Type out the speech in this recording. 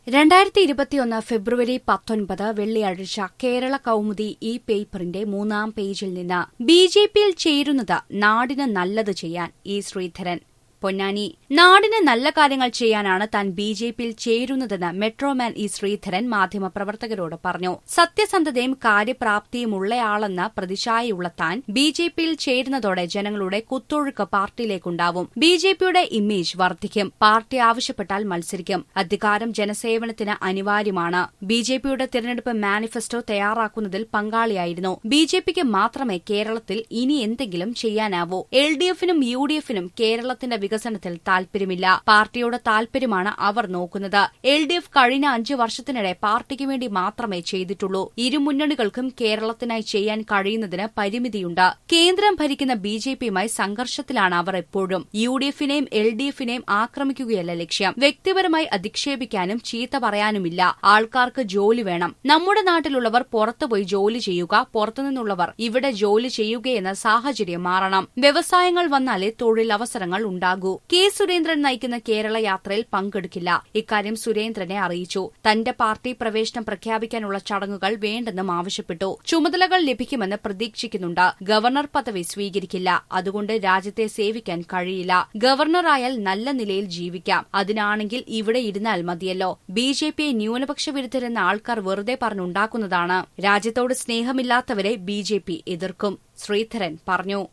രണ്ടായിരത്തി ഇരുപത്തിയൊന്ന് ഫെബ്രുവരി പത്തൊൻപത് വെള്ളിയാഴ്ച കേരള കൌമുദി ഈ പേപ്പറിന്റെ മൂന്നാം പേജിൽ നിന്ന് ബി ജെ പിയിൽ ചേരുന്നത് നാടിന് നല്ലത് ചെയ്യാൻ ഇ ശ്രീധരൻ പൊന്നാനി നാടിന് നല്ല കാര്യങ്ങൾ ചെയ്യാനാണ് താൻ ബി ജെ പിയിൽ ചേരുന്നതെന്ന് മെട്രോമാൻ ഇ ശ്രീധരൻ മാധ്യമപ്രവർത്തകരോട് പറഞ്ഞു സത്യസന്ധതയും കാര്യപ്രാപ്തിയുമുള്ളയാളെന്ന പ്രതിച്ഛായയുള്ള താൻ ബി ജെ പിയിൽ ചേരുന്നതോടെ ജനങ്ങളുടെ കുത്തൊഴുക്ക് പാർട്ടിയിലേക്കുണ്ടാവും ബി ജെ പിയുടെ ഇമേജ് വർദ്ധിക്കും പാർട്ടി ആവശ്യപ്പെട്ടാൽ മത്സരിക്കും അധികാരം ജനസേവനത്തിന് അനിവാര്യമാണ് ബി ജെ പിയുടെ തിരഞ്ഞെടുപ്പ് മാനിഫെസ്റ്റോ തയ്യാറാക്കുന്നതിൽ പങ്കാളിയായിരുന്നു ബി ജെ പിക്ക് മാത്രമേ കേരളത്തിൽ ഇനി എന്തെങ്കിലും ചെയ്യാനാവൂ എൽ ഡി എഫിനും യു ഡി എഫിനും കേരളത്തിന്റെ വികസനത്തിൽ താൽപര്യമില്ല പാർട്ടിയുടെ താൽപര്യമാണ് അവർ നോക്കുന്നത് എൽ ഡി എഫ് കഴിഞ്ഞ അഞ്ചു വർഷത്തിനിടെ പാർട്ടിക്ക് വേണ്ടി മാത്രമേ ചെയ്തിട്ടുള്ളൂ ഇരു മുന്നണികൾക്കും കേരളത്തിനായി ചെയ്യാൻ കഴിയുന്നതിന് പരിമിതിയുണ്ട് കേന്ദ്രം ഭരിക്കുന്ന ബി ജെ പിയുമായി സംഘർഷത്തിലാണ് അവർ എപ്പോഴും യു ഡി എഫിനെയും എൽ ഡി എഫിനെയും ആക്രമിക്കുകയല്ല ലക്ഷ്യം വ്യക്തിപരമായി അധിക്ഷേപിക്കാനും ചീത്ത പറയാനുമില്ല ആൾക്കാർക്ക് ജോലി വേണം നമ്മുടെ നാട്ടിലുള്ളവർ പുറത്തുപോയി ജോലി ചെയ്യുക പുറത്തുനിന്നുള്ളവർ ഇവിടെ ജോലി ചെയ്യുകയെന്ന സാഹചര്യം മാറണം വ്യവസായങ്ങൾ വന്നാലേ തൊഴിലവസരങ്ങൾ ഉണ്ടാകൂ കെ സുരേന്ദ്രൻ നയിക്കുന്ന കേരള യാത്രയിൽ പങ്കെടുക്കില്ല ഇക്കാര്യം സുരേന്ദ്രനെ അറിയിച്ചു തന്റെ പാർട്ടി പ്രവേശനം പ്രഖ്യാപിക്കാനുള്ള ചടങ്ങുകൾ വേണ്ടെന്നും ആവശ്യപ്പെട്ടു ചുമതലകൾ ലഭിക്കുമെന്ന് പ്രതീക്ഷിക്കുന്നുണ്ട് ഗവർണർ പദവി സ്വീകരിക്കില്ല അതുകൊണ്ട് രാജ്യത്തെ സേവിക്കാൻ കഴിയില്ല ഗവർണറായാൽ നല്ല നിലയിൽ ജീവിക്കാം അതിനാണെങ്കിൽ ഇവിടെ ഇരുന്നാൽ മതിയല്ലോ ബി ജെ പിയെ ന്യൂനപക്ഷ വിരുദ്ധരെന്ന ആൾക്കാർ വെറുതെ പറഞ്ഞുണ്ടാക്കുന്നതാണ് രാജ്യത്തോട് സ്നേഹമില്ലാത്തവരെ ബി ജെ പി എതിർക്കും ശ്രീധരൻ പറഞ്ഞു